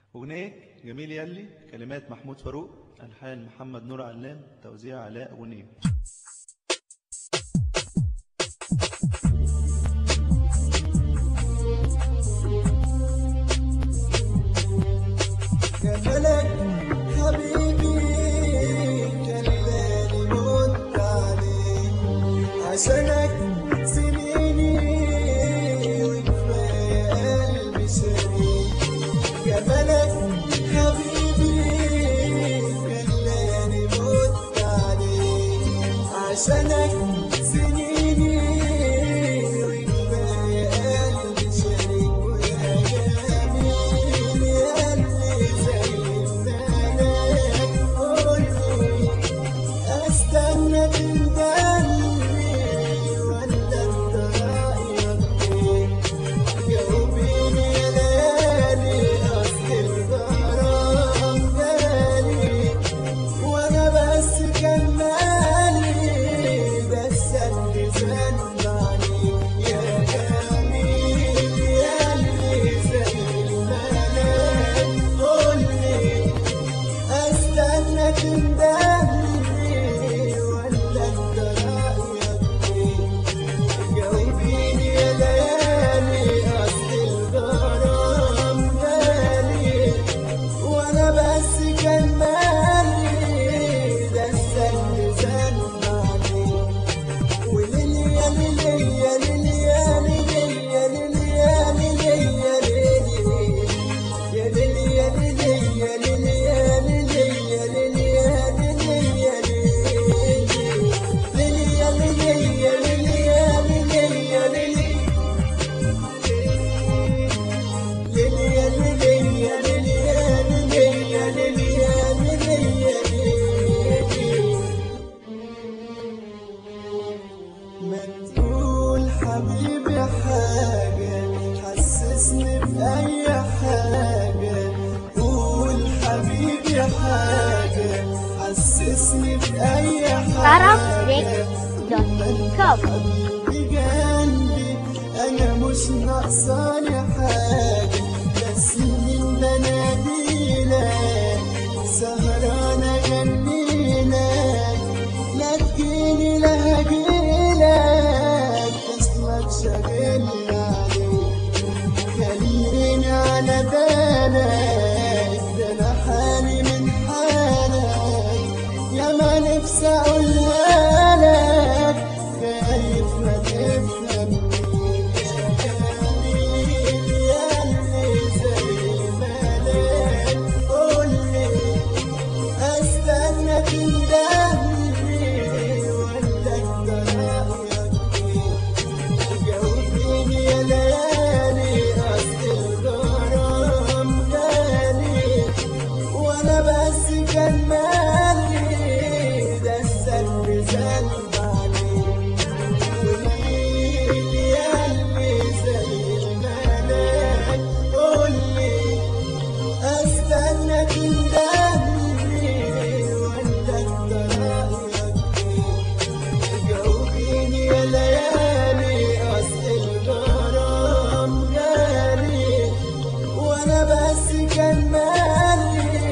أغنية جميل يلي كلمات محمود فاروق ألحان محمد نور علام توزيع علاء أغنية كفلك حبيبي كلاني مت عليك عشانك سنيني وكفاية قلبي شريك كفلك حبيبي كلاني مت عليك عشانك سنيني وكفاية قلبي شريك ويا جميل يا قلبي زي الزمان قولي استنى تندمني ولا انت رايك ايه جاوبيني يا ليالي اصل الغرام جالي وانا بس كان مالي بس اللي زنعني يا جميل يا اللي زي الملاك قولي استنى تندمني ولا انت رايك ايه جاوبيني يا ليالي اصل الغرام جالي وانا بس كان مالي ده السن زنعني وليلي يا ليلي يا ليلي يا ليلي يا ليلي يا ليلي يا ليلي يا ليلي يا ليلي يا ليلي يا ليلي يا ليلي يا ليلي يا ليلي يا ليلي يا ليلي يا ليلي يا ليلي ليلي يا ليلي يا ليلي يا ليلي يا ليلي يا ليلي يا ليلي ما تقول حبيبي حاجة حسسني بأي حاجة قول حبيبي حاجة حسسني بأي حاجة arabmix.com بجنبي انا مش ناقصاني حاجه بس من بناديلك سهرانه جنبيلك لا تجيني لا هجيلك اصلك شاغلني عليك خليني على بالك ده انا حالي من حالك يا ما نفسي اقولها لك خايف ما تفهمنيش يا جميل يا اللي زي الملاك قولي استنى تندمني ولا انت رايك ايه جاوبيني يا ليالي اصل الغرام جالي وانا بس كان مالي ده السلب زلب عليك وليل يا اللي زي الملاك قولي استنى تندمني ولا انت رايك ايه جاوبيني يا ليالي اصل الغرام جالي وانا بس كان مالي